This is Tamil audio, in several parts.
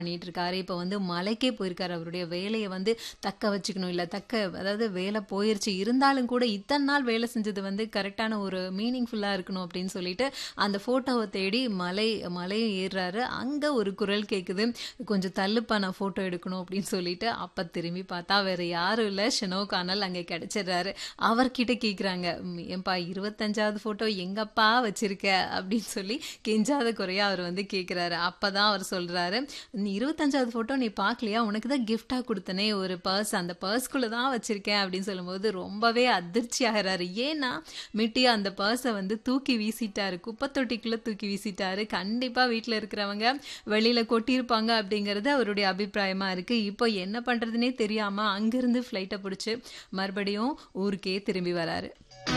பண்ணிட்டு இருக்காரு. இப்ப வந்து மலைக்கே போயிருக்காரு. அவருடைய வேலைய வந்து தக்க வச்சுக்கணும். இல்ல தக்க அதாவது வேலை போயிருச்சு. இருந்தாலும் கூட இத்தன நாள் வேலை செஞ்சது வந்து கரெக்ட்டான ஒரு மீனிங்ஃபுல்லா இருக்கணும் அப்படின்னு சொல்லிட்டு, அந்த ஃபோட்டோவ தேடி மலை மலையும் ஏறுறாரு. அங்க ஒரு குரல் கேட்குது. "கொஞ்சம் தள்ளுப்பா நான் ஃபோட்டோ எடுக்கணும்" அப்படின்னு சொல்லிட்டு, அப்ப திரும்பி பார்த்தா வேற யாரும் இல்ல. ஷெனோ கானல் அங்க கிடைச்சிடுறாரு. அவர்கிட்ட கேட்குறாங்க, "ம் ஏன்பா 25வது ஃபோட்டோ எங்கப்பா வச்சிருக்க?" அப்படின்னு சொல்லி கெஞ்சாத குறையா அவர் வந்து கேட்குறாரு. அப்பதான் அவர் சொல்றாரு, "நீ 25வது ஃபோட்டோ நீ பார்க்கலையா? உனக்கு தான் கிஃப்ட்டா குடுத்தனே ஒரு பர்ஸ். அந்த பர்ஸ்க்குள்ள தான் வச்சிருக்கேன்" அப்படின்னு சொல்லும்போது ரொம்பவே அதிர்ச்சி ஆகுறாரு. ஏன்னா, மிட்டி அந்த பர்ஸ வந்து தூக்கி வீசிட்டாரு. குப்பை தொட்டிக்குள்ள தூக்கி வீசிட்டாரு. கண்டிப்பா வீட்ல இருக்கிறவங்க வெளியில கொட்டியிருப்பாங்க அப்படிங்கிறது அவருடைய அபிப்பிராயமா இருக்கு. இப்போ என்ன பண்றதுன்னே தெரியாம அங்கிருந்து ஃப்ளைட்ட புடிச்சு மறுபடியும் ஊருக்கே திரும்பி வராரு.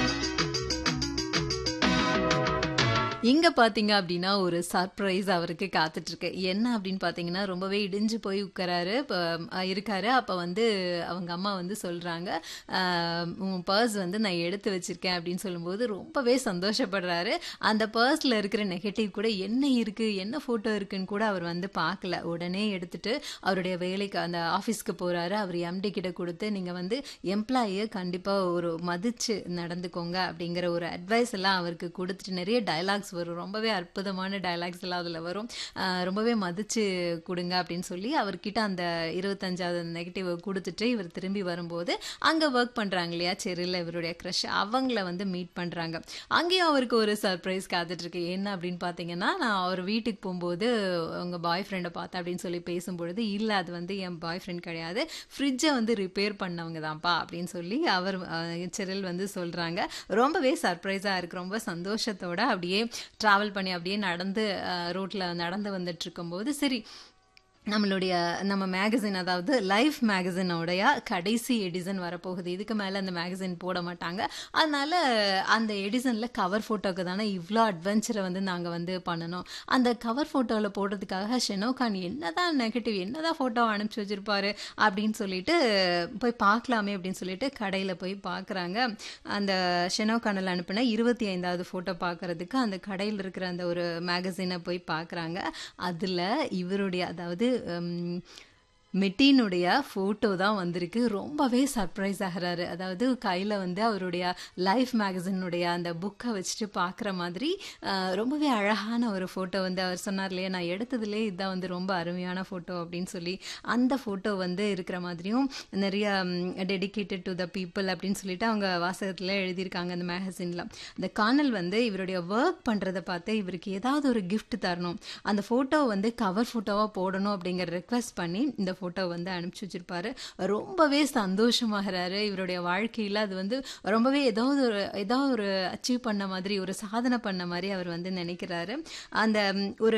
இங்க பார்த்தீங்க அப்படின்னா, ஒரு சர்ப்ரைஸ் அவருக்கு காத்துட்ருக்கு. என்ன அப்படின்னு பார்த்தீங்கன்னா, ரொம்பவே இடிஞ்சு போய் உட்காராரு. இப்ப அ இருக்காரு. அப்ப வந்து அவங்க அம்மா வந்து சொல்றாங்க, "அ உன் பர்ஸ் வந்து நான் எடுத்து வச்சிருக்கேன்" அப்படின்னு சொல்லும்போது ரொம்பவே சந்தோஷப்படுறாரு. அந்த பர்ஸ்ல இருக்கிற நெகட்டிவ் கூட என்ன இருக்கு? என்ன ஃபோட்டோ இருக்குன்னு கூட அவர் வந்து பார்க்கல. உடனே எடுத்துட்டு அவருடைய வேலைக்கு அந்த ஆஃபீஸ்க்கு போறாரு. அவர் எம்டி கிட்ட குடுத்து, "நீங்க வந்து எம்ப்ளாயிய கண்டிப்பா ஒரு மதிச்சு நடந்துக்கோங்க" அப்படிங்கிற ஒரு அட்வைஸ் எல்லாம் அவருக்கு குடுத்துட்டு நெறைய டயலாக்ஸ் வரும். ரொம்பவே அற்புதமான டயலாக்ஸ் எல்லாம் அதுல வரும். அ ரொம்பவே மதிச்சு குடுங்க அப்படின்னு சொல்லி அவர்கிட்ட அந்த 25வது நெகட்டிவ குடுத்துட்டு இவர் திரும்பி வரும்போது, அங்க வொர்க் பண்றாங்க இல்லையா? செர்ரில இவருடைய கிரஷ் அவங்கள வந்து மீட் பண்றாங்க. அங்கேயும் அவருக்கு ஒரு சர்ப்ரைஸ் காத்துட்ருக்கு. என்ன அப்படின்னு பார்த்தீங்கன்னா, நான் அவர் வீட்டுக்கு போம்போது, "உங்க பாய் ஃப்ரெண்ட பார்த்தேன்" அப்படின்னு சொல்லி பேசும்பொழுது, "இல்ல அது வந்து என் பாய் ஃப்ரெண்ட் கிடையாது. ஃப்ரிட்ஜ வந்து ரிப்பேர் பண்ணவங்க தான்ப்பா" அப்படின்னு சொல்லி அவர் அ செரில் வந்து சொல்றாங்க. ரொம்பவே சர்ப்ரைஸா இருக்கு. ரொம்ப சந்தோஷத்தோட அப்படியே டிராவல் பண்ணி அப்படியே நடந்து அ ரோட்ல நடந்து வந்துட்டுருக்கும்போது, சரி நம்மளுடைய நம்ம மேகசின் அதாவது லைஃப் மேகசினோடைய கடைசி எடிஷன் வரப்போகுது. இதுக்கு மேல அந்த மேகசின் போட மாட்டாங்க. அதனால அந்த எடிஷன்ல கவர் ஃபோட்டோக்கு தானே இவ்ளோ அட்வென்ச்சர வந்து நாங்க வந்து பண்ணணும். அந்த கவர் ஃபோட்டோல போடுறதுக்காக ஷெனோ கான் என்னதான் நெகட்டிவ் என்னதான் ஃபோட்டோ அனுப்பிச்சு வச்சிருப்பாரு அப்படின்னு சொல்லிட்டு, போய் பார்க்கலாமே அப்படின்னு சொல்லிட்டு கடையில போய் பார்க்குறாங்க. அந்த ஷெனோ கானல் அனுப்புன 25வது ஃபோட்டோ பார்க்கறதுக்கு அந்த கடையில இருக்கிற அந்த ஒரு மேகசின போய் பார்க்குறாங்க. அதுல இவருடைய அதாவது ம் மிட்டியினுடைய ஃபோட்டோ தான் வந்திருக்கு. ரொம்பவே சர்ப்ரைஸ் ஆகுறாரு. அதாவது கையில வந்து அவருடைய லைஃப் மேகசினுடைய அந்த புக்க வச்சுட்டு பார்க்குற மாதிரி, அ ரொம்பவே அழகான ஒரு ஃபோட்டோ வந்து அவர் சொன்னார் இல்லையா? "நான் எடுத்ததிலே இதான் வந்து ரொம்ப அருமையான ஃபோட்டோ" அப்படின்னு சொல்லி, அந்த ஃபோட்டோ வந்து இருக்கிற மாதிரியும் நெறைய டெடிகேட்டட் டு த பீப்பிள் அப்படின்னு சொல்லிட்டு அவங்க வாசகத்துல எழுதியிருக்காங்க அந்த மேகசின்ல. இந்த கானல் வந்து இவருடைய வொர்க் பண்றத பார்த்து இவருக்கு ஏதாவது ஒரு கிஃப்ட் தரணும். அந்த ஃபோட்டோ வந்து கவர் ஃபோட்டோவா போடணும் அப்படிங்கிற ரிக்வெஸ்ட் பண்ணி இந்த ஃபோட்டோ வந்து அனுப்பிச்சு வச்சிருப்பாரு. ரொம்பவே சந்தோஷமாகுறாரு. இவருடைய வாழ்க்கையில அது வந்து ரொம்பவே ஏதாவது ஒரு ஏதாவது ஒரு அச்சீவ் பண்ண மாதிரி, ஒரு சாதனை பண்ண மாரி அவர் வந்து நெனைக்கிறாரு. அந்த ஒரு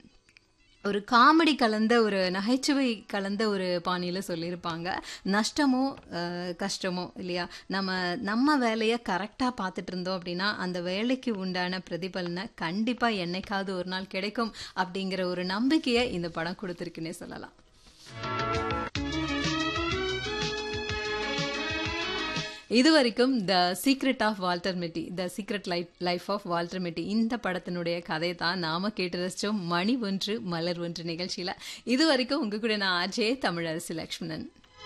ஒரு காமெடி கலந்த ஒரு நகைச்சுவை கலந்த ஒரு பாணியில சொல்லியிருப்பாங்க. "நஷ்டமோ, அ கஷ்டமோ இல்லையா? நம்ம நம்ம வேலைய கரெக்ட்டா பார்த்துட்டு இருந்தோம் அப்படின்னா, அந்த வேலைக்கு உண்டான பிரதிபலன கண்டிப்பா என்னைக்காவது ஒரு நாள் கிடைக்கும்" அப்படிங்கிற ஒரு நம்பிக்கைய இந்த படம் குடுத்திருக்குன்னே சொல்லலாம். இதுவரைக்கும் the secret of Walter Mitty the secret life life of Walter Mitty இந்த படத்தினுடைய கதை தான் நாம கேட்டு ரசிச்சோம். மணி ஒன்று மலர் ஒன்று நிகழ்ச்சியில. இதுவரைக்கும் உங்க கூட நான் ஆர்ஜே தமிழரசி லக்ஷ்மணன்.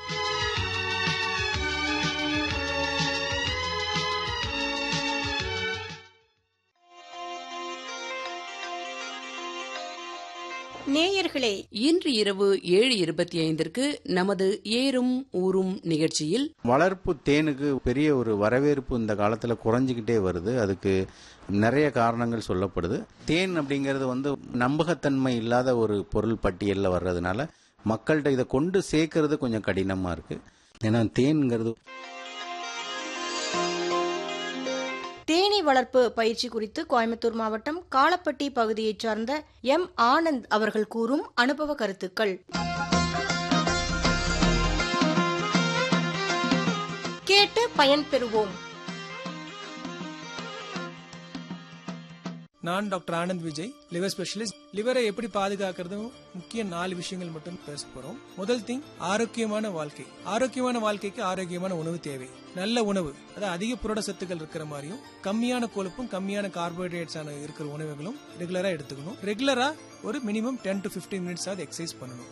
நேயர்களே இன்று இரவு ஏழு இருபத்தி ஐந்திற்கு நமது ஏறும் ஊரும் நிகழ்ச்சியில் வளர்ப்பு தேனுக்கு பெரிய ஒரு வரவேற்பு இந்த காலத்துல குறைஞ்சிக்கிட்டே வருது அதுக்கு நிறைய காரணங்கள் சொல்லப்படுது தேன் அப்படிங்கிறது வந்து நம்பகத்தன்மை இல்லாத ஒரு பொருள் பட்டியல்ல வர்றதுனால மக்கள்கிட்ட இதை கொண்டு சேர்க்கறது கொஞ்சம் கடினமா இருக்கு ஏன்னா தேன்ங்கிறது தேனீ வளர்ப்பு பயிற்சி குறித்து கோயம்புத்தூர் மாவட்டம் காலப்பட்டி பகுதியைச் சார்ந்த எம் ஆனந்த் அவர்கள் கூறும் அனுபவ கருத்துக்கள் கேட்டு பயன்பெறுவோம் நான் doctor Anand Vijay liver specialist லிவரை எப்படி பாதுகாக்கிறதும் முக்கிய நாலு விஷயங்கள் மட்டும் பேச போறோம் முதல் திங் ஆரோக்கியமான வாழ்க்கை ஆரோக்கியமான வாழ்க்கைக்கு ஆரோக்கியமான உணவு தேவை நல்ல உணவு அதாவது அதிக புரட சத்துக்கள் இருக்கிற மாதிரியும் கம்மியான கொழுப்பும் கம்மியான கார்போஹைட்ரேட்ஸ் ஆன இருக்கிற உணவுகளும் ரெகுலரா எடுத்துக்கணும் ரெகுலரா ஒரு மினிமம் டென் டு 15 மினிட்ஸ் ஆகுது எக்ஸசைஸ் பண்ணணும்